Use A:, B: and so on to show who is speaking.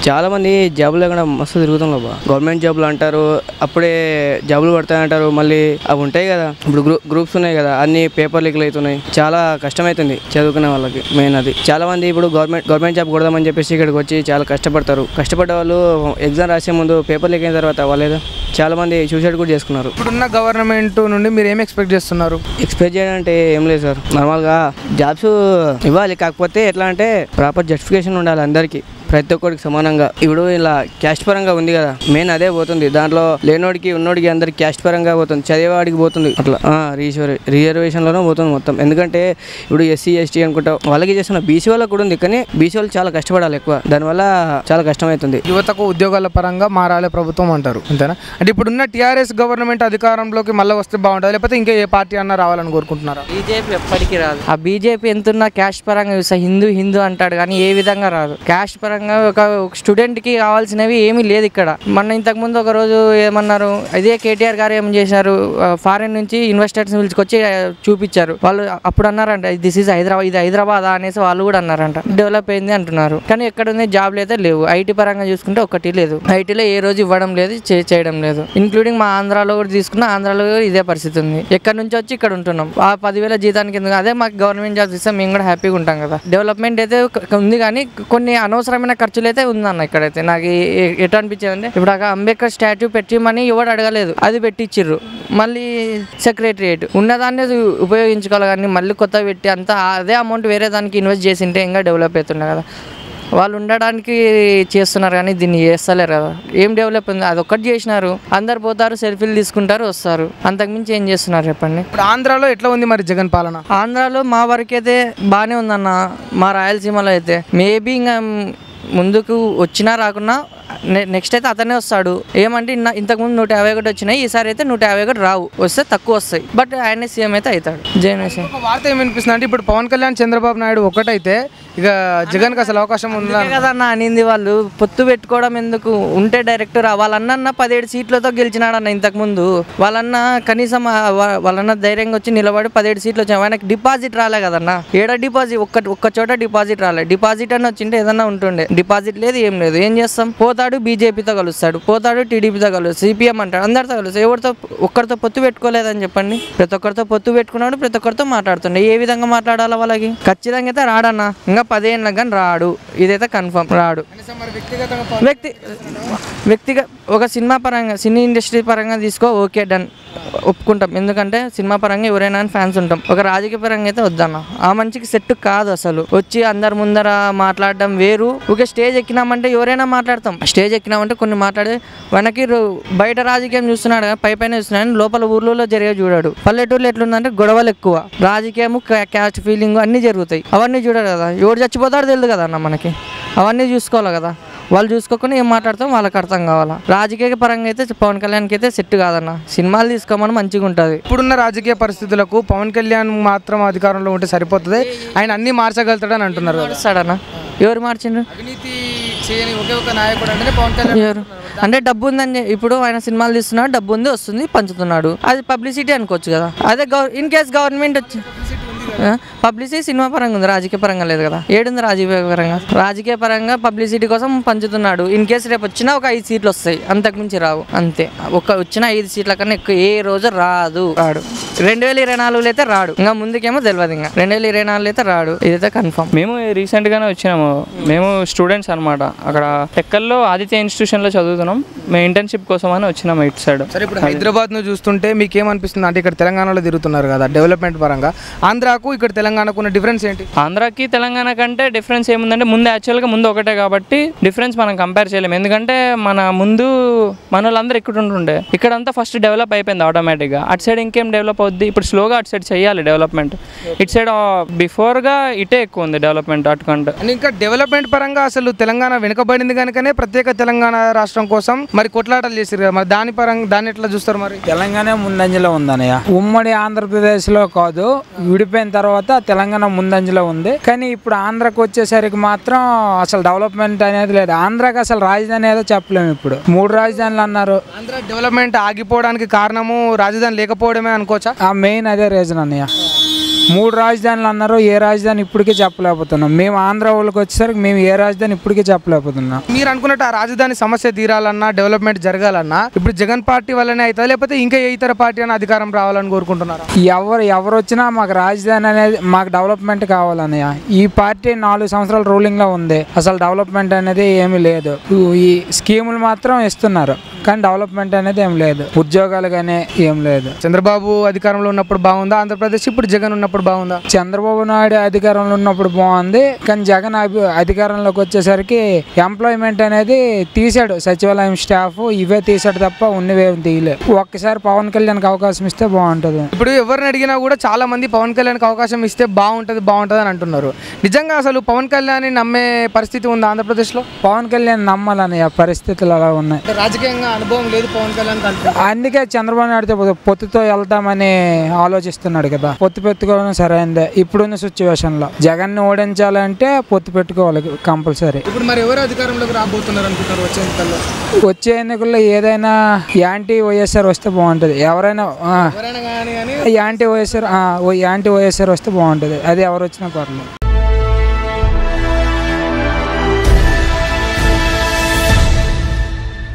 A: చాలా మంది జాబులు లేకుండా మస్తు తిరుగుతున్నారు బా గవర్నమెంట్ జాబులు అంటారు అప్పుడే జాబులు పడతాయంటారు మళ్ళీ అవి ఉంటాయి కదా ఇప్పుడు గ్రూ గ్రూప్స్ ఉన్నాయి కదా అన్ని పేపర్ లీక్లు అవుతున్నాయి చాలా కష్టమవుతుంది చదువుకునే వాళ్ళకి మెయిన్ అది చాలా మంది ఇప్పుడు గవర్నమెంట్ గవర్నమెంట్ జాబ్ కొడదామని చెప్పేసి ఇక్కడికి వచ్చి చాలా కష్టపడతారు కష్టపడ్డ వాళ్ళు ఎగ్జామ్ రాసే ముందు పేపర్ లీక్ అయిన తర్వాత వాళ్ళు ఏదో చాలా మంది సూసైడ్ కూడా చేసుకున్నారు
B: ఇప్పుడున్న గవర్నమెంట్ నుండి మీరు ఏం ఎక్స్పెక్ట్ చేస్తున్నారు
A: ఎక్స్పెక్ట్ చేయడం అంటే ఏం లేదు సార్ నార్మల్గా జాబ్స్ ఇవ్వాలి కాకపోతే ఎట్లా అంటే ప్రాపర్ జస్టిఫికేషన్ ఉండాలి అందరికీ ప్రతి ఒక్కరికి సమానంగా ఇప్పుడు ఇలా క్యాస్ట్ పరంగా ఉంది కదా మెయిన్ అదే పోతుంది దాంట్లో లేనోడికి ఉన్నోడికి అందరికి క్యాస్ట్ పరంగా పోతుంది చదివేవాడికి పోతుంది అట్లా రిజర్వే రిజర్వేషన్లోనే పోతుంది మొత్తం ఎందుకంటే ఇప్పుడు ఎస్సీ ఎస్టీ అనుకుంటా వాళ్ళకి చేస్తున్న బీసీ వాళ్ళకి కూడా ఉంది కానీ బీసీ వాళ్ళు చాలా కష్టపడాలి ఎక్కువ దానివల్ల చాలా కష్టమవుతుంది
B: యువతకు ఉద్యోగాల పరంగా మారాలి ప్రభుత్వం అంటారు అంతేనా అంటే ఇప్పుడున్న టీఆర్ఎస్ గవర్నమెంట్ అధికారంలోకి మళ్ళీ వస్తే బాగుంటుంది లేకపోతే ఇంకా ఏ పార్టీ అన్నా రావాలని కోరుకుంటున్నారా
C: బీజేపీ ఎప్పటికీ రాదు ఆ బీజేపీ ఎంతున్నా క్యాస్ట్ పరంగా చూస్తా హిందూ హిందూ అంటాడు కానీ ఏ విధంగా రాదు క్యాస్ట్ పరంగా ఒక స్టూడెంట్కి కావాల్సినవి ఏమీ లేదు ఇక్కడ మొన్న ఇంతకుముందు ఒక రోజు ఏమన్నారు ఇదే కేటీఆర్ గారు ఏం చేశారు ఫారిన్ నుంచి ఇన్వెస్టర్స్ పిలుచుకొచ్చి ఆ, చూపించారు వాళ్ళు అప్పుడు అన్నారంట దిస్ ఈజ్ హైదరాబాద్ ఇది హైదరాబాద్ అనేసి వాళ్ళు కూడా అన్నారంట డెవలప్ అయింది అంటున్నారు కానీ ఎక్కడ ఉంది జాబ్లు అయితే లేవు ఐటీ పరంగా చూసుకుంటే ఒకటి లేదు ఐటీలో ఏ రోజు ఇవ్వడం లేదు చే- చేయడం లేదు ఇంక్లూడింగ్ మా ఆంధ్రాలో కూడా తీసుకున్న ఆంధ్రాలో కూడా ఇదే పరిస్థితి ఉంది ఎక్కడ నుంచి వచ్చి ఇక్కడ ఉంటున్నాం ఆ పదివేల జీతానికి ఎందుకు అదే మాకు గవర్నమెంట్ జాబ్స్ ఇస్తే మేము కూడా హ్యాపీగా ఉంటాం కదా డెవలప్మెంట్ అయితే ఒక- ఉంది కానీ కొన్ని అనవసరమైన ఖర్చులు అయితే ఉందన్న ఇక్కడైతే నాకు ఏ- ఏ- ఎటు అనిపించింది అంటే ఇప్పుడు ఆ అంబేద్కర్ స్టాట్యూ పెట్టిమని ఎవడు అడగలేదు అది పెట్టించిర్రు మళ్ళీ సెక్రటరియేట్ ఉన్నదాన్ని ఉపయోగించుకోవాలి కానీ మళ్ళీ కొత్త పెట్టి అంతా అదే అమౌంట్ వేరే దానికి ఇన్వెస్ట్ చేసింటే ఇంకా డెవలప్ అవుతుండే కదా వాళ్ళు ఉండడానికి చేస్తున్నారు కానీ దీన్ని చేస్తలేరు కదా ఏం డెవలప్ ఉంది అదొక్కటి చేసినారు అందరు పోతారు సెల్ఫీలు తీసుకుంటారు వస్తారు అంతకుమించి ఏం చేస్తున్నారు చెప్పండి
B: ఇప్పుడు ఆంధ్రాలో ఎట్లా ఉంది మరి జగన్ పాలన
C: ఆంధ్రాలో మా వరకు అయితే బాగానే ఉందన్న మా రాయలసీమలో అయితే మేబీ ఇంకా ముందుకు వచ్చినా రాకున్నా నె- నెక్స్ట్ అయితే అతనే వస్తాడు ఏమంటే ఇన్న ఇంతకుముందు నూట యాభై ఒకటి వచ్చినాయి ఈసారి అయితే నూట యాభై ఒకటి రావు వస్తే తక్కువ వస్తాయి బట్ ఆయన సీఎం అయితే అవుతాడు జగన్
B: ఒక వార్త ఏమనిపిస్తుంది అంటే ఇప్పుడు పవన్ కళ్యాణ్ చంద్రబాబు నాయుడు ఒకటైతే ఇక జగన్కి అసలు అవకాశం ఉందా
C: అందుకే కదన్న అనింది వాళ్ళు పొత్తు పెట్టుకోవడం ఎందుకు ఉంటే డైరెక్ట్ రా వాళ్ళన్న పదిహేడు సీట్లతో గెలిచినాడన్న ఇంతకు ముందు వాళ్ళన్న కనీసం ఆ వా- వాళ్ళన్న ధైర్యంగా వచ్చి నిలబడి పదిహేడు సీట్లు వచ్చాయి ఆయనకి డిపాజిట్ రాలే కదన్న ఏడ డిపాజిట్ ఒక్క ఒక్క చోట డిపాజిట్ రాలే డిపాజిట్ అని వచ్చింటే ఏదన్నా ఉంటుండే డిపాజిట్ లేదు ఏం లేదు ఏం చేస్తాం పోతాడు బీజేపీతో కలుస్తాడు పోతాడు టీడీపీతో కలుస్తాడు సిపిఎం అంటాడు అందరితో కలుస్తాడు ఎవరితో ఒక్కరితో పొత్తు పెట్టుకోలేదని చెప్పండి ప్రతి ఒక్కరితో పొత్తు పెట్టుకున్నాడు ప్రతి ఒక్కరితో మాట్లాడుతుండే ఏ విధంగా మాట్లాడాలి వాళ్ళకి ఖచ్చితంగా అయితే రాడన్న ఇంకా పదేళ్ళకి కానీ రాడు ఇదైతే కన్ఫర్మ్ రాడు వ్యక్తి వ్యక్తిగా ఒక సినిమా పరంగా సినీ ఇండస్ట్రీ పరంగా తీసుకో ఓకే డన్ ఒప్పుకుంటాం ఎందుకంటే సినిమా పరంగా ఎవరైనా ఫ్యాన్స్ ఉంటాం ఒక రాజకీయ పరంగా అయితే వద్దన్న ఆ మంచికి సెట్ కాదు అసలు వచ్చి అందరి ముందర మాట్లాడడం వేరు ఒక స్టేజ్ ఎక్కినామంటే ఎవరైనా మాట్లాడతాం స్టేజ్ ఎక్కినామంటే కొన్ని మాట్లాడే వెనక్కి రో- బయట రాజకీయం చూస్తున్నాడు కదా, పై పైన చూస్తున్నాడు లోపల ఊర్లలో జరిగే చూడాడు పల్లెటూరులో ఎట్లుందంటే గొడవలు ఎక్కువ రాజకీయము క్యాస్ట్ ఫీలింగ్ అన్నీ జరుగుతాయి అవన్నీ చూడాలి కదా ఎవడు చచ్చిపోతాడో తెలియదు కదా అన్న మనకి అవన్నీ చూసుకోవాలి కదా వాళ్ళు చూసుకోకుండా ఏం మాట్లాడతాం వాళ్ళకి అర్థం కావాలా రాజకీయ పరంగా అయితే పవన్ కళ్యాణ్కి అయితే సెట్ కాదన్న సినిమాలు తీసుకోమని మంచిగా ఉంటుంది
B: ఇప్పుడున్న రాజకీయ పరిస్థితులకు పవన్ కళ్యాణ్ మాత్రం అధికారంలో ఉంటే సరిపోతుంది ఆయన అన్ని మార్చగలుగుతాడని అంటున్నారు కదా.
C: మారుస్తాడన్న ఎవరు మార్చిండ్రు
B: అవినీతి చేయని ఒకే ఒక నాయకుడు అంటేనే పవన్ కళ్యాణ్
C: ఎవరు అంటే డబ్బు ఉందని చె- ఇప్పుడు ఆయన సినిమాలు తీస్తున్నాడు డబ్బు ఉంది వస్తుంది పంచుతున్నాడు అది పబ్లిసిటీ అనుకోవచ్చు కదా అదే గవర్ ఇన్ కేస్ గవర్నమెంట్ వచ్చి పబ్లిసిటీ సినిమా పరంగా ఉంది రాజకీయ పరంగా లేదు కదా ఏడుంది రాజకీయ పరంగా రాజకీయ పరంగా పబ్లిసిటీ కోసం పంచుతున్నాడు ఇన్ కేసు రేపు వచ్చినా ఒక ఐదు సీట్లు వస్తాయి అంతకుమించి రావు అంతే ఒక వచ్చిన ఐదు సీట్ల కన్నా ఎక్కువ ఏ రోజు రాదు రాడు రెండు వేల ఇరవై నాలుగులో అయితే రాడు ఇంకా ముందుకేమో తెలియదు ఇంకా రెండు వేల ఇరవై నాలుగులో అయితే రాడు ఇదైతే కన్ఫర్మ్
D: మేము రీసెంట్గానే వచ్చినాము మేము స్టూడెంట్స్ అనమాట అక్కడ టెక్కల్లో ఆదిత్య ఇన్స్టిట్యూషన్లో చదువుతున్నాం మేము ఇంటర్న్షిప్ కోసం అని వచ్చినాము ఇటు సైడ్
B: సరే ఇప్పుడు హైదరాబాద్ ను చూస్తుంటే మీకు ఏమనిపిస్తుంది అంటే ఇక్కడ తెలంగాణలో తిరుగుతున్నారు కదా డెవలప్మెంట్ పరంగా ఆంధ్రాకు ఇక్కడ తెలంగాణకు ఉన్న డిఫరెన్స్ ఏంటి
D: ఆంధ్రాకి తెలంగాణ కంటే డిఫరెన్స్ ఏముందంటే ముందు యాక్చువల్గా ముందు ఒకటే కాబట్టి డిఫరెన్స్ మనం కంపేర్ చేయలేము ఎందుకంటే మన ముందు మన వాళ్ళందరూ ఇక్కడ ఉంటుండే ఇక్కడంతా ఫస్ట్ డెవలప్ అయిపోయింది ఆటోమేటిక్గా అటు సైడ్ ఇంకేం డెవలప్ అవుద్ది ఇప్పుడు స్లోగా అటు సైడ్ చేయాలి డెవలప్మెంట్ ఇటు సైడ్ బిఫోర్గా ఇటే ఎక్కువ ఉంది డెవలప్మెంట్ అటుకంటే
B: అండ్ ఇంకా డెవలప్మెంట్ పరంగా అసలు తెలంగాణ వెనుకబడింది కనుకనే ప్రత్యేక తెలంగాణ రాష్ట్రం కోసం మరి కొట్లాటలు చేసారు కదా మరి దాని పరంగా దాన్ని ఎట్లా చూస్తారు మరి
E: తెలంగాణ ముందంజలో ఉందన్నయ్య ఉమ్మడి ఆంధ్రప్రదేశ్లో కాదు విడిపోయిన తర్వాత తెలంగాణ ముందంజలో ఉంది కానీ ఇప్పుడు ఆంధ్రాకి వచ్చేసరికి మాత్రం అసలు డెవలప్మెంట్ అనేది లేదు ఆంధ్రాకి అసలు రాజధాని ఏదో చెప్పలేము ఇప్పుడు మూడు రాజధానులు అన్నారు
B: ఆంధ్ర డెవలప్మెంట్ ఆగిపోవడానికి కారణము రాజధాని లేకపోవడమే అనుకోవచ్చా
E: ఆ మెయిన్ అదే రీజన్ అన్నయ్య మూడు రాజధానులు అన్నారు ఏ రాజధాని ఇప్పటికీ చెప్పలేకపోతున్నాం మేము ఆంధ్ర వాళ్ళకి వచ్చేసరికి మేము ఏ రాజధాని ఇప్పటికీ చెప్పలేకపోతున్నాం
B: మీరు అనుకున్నట్టు ఆ రాజధాని సమస్య తీరాలన్నా డెవలప్మెంట్ జరగాలన్నా ఇప్పుడు జగన్ పార్టీ వల్లనే అవుతుంది లేకపోతే ఇంకా ఏ ఇతర పార్టీ అని అధికారం రావాలని కోరుకుంటున్నారా
E: ఎవరు ఎవరు వచ్చినా మాకు రాజధాని అనేది మాకు డెవలప్మెంట్ కావాలన్నయ్య ఈ పార్టీ నాలుగు సంవత్సరాల రూలింగ్లో ఉంది అసలు డెవలప్మెంట్ అనేది ఏమీ లేదు ఈ స్కీములు మాత్రం ఇస్తున్నారు కానీ డెవలప్మెంట్ అనేది ఏం లేదు ఉద్యోగాలు కానీ ఏం లేదు
B: చంద్రబాబు అధికారంలో ఉన్నప్పుడు బాగుందా ఆంధ్రప్రదేశ్ ఇప్పుడు జగన్ ఉన్నప్పుడు బాగుందా
E: చంద్రబాబు నాయుడు అధికారంలో ఉన్నప్పుడు బాగుంది కానీ జగన్ అభి- అధికారంలోకి వచ్చేసరికి ఎంప్లాయ్మెంట్ అనేది తీసాడు సచివాలయం స్టాఫ్ ఇవే తీసాడు తప్ప ఉన్నవేం తీయలే ఒక్కసారి పవన్ కళ్యాణ్కి అవకాశం ఇస్తే బాగుంటుంది
B: ఇప్పుడు ఎవరిని అడిగినా కూడా చాలా మంది పవన్ కళ్యాణ్కి అవకాశం ఇస్తే బాగుంటుంది బాగుంటుంది అని అంటున్నారు నిజంగా అసలు పవన్ కళ్యాణ్ నమ్మే పరిస్థితి ఉందా ఆంధ్రప్రదేశ్లో
E: పవన్ కళ్యాణ్ నమ్మాలని ఆ పరిస్థితులు అలా ఉన్నాయి
B: అంటే రాజకీయంగా అనుభవం లేదు పవన్ కళ్యాణ్
E: అందుకే చంద్రబాబు నాయుడుతో పొత్తు- పొత్తుతో వెళ్తామని ఆలోచిస్తున్నాడు కదా పొత్తు పెట్టుకోవడం సరైందే ఇప్పుడున్న సిచ్యువేషన్ లో జగన్ ని ఓడించాలంటే పొత్తు పెట్టుకోవాలి కంపల్సరీ
B: ఇప్పుడు మరి ఎవరు అధికారంలోకి రాబోతున్నారు అనుకుంటారు వచ్చే ఎన్నికల్లో
E: వచ్చే ఎన్నికల్లో ఏదైనా యాంటీ వైఎస్ఆర్ వస్తే బాగుంటుంది ఎవరైనా ఆ,
B: ఎవరైనా కానీ కానీ
E: యాంటీ వైఎస్ఆర్ ఆ, ఓ యాంటీ వైఎస్ఆర్ వస్తే బాగుంటుంది అది ఎవరు వచ్చినా పర్లేదు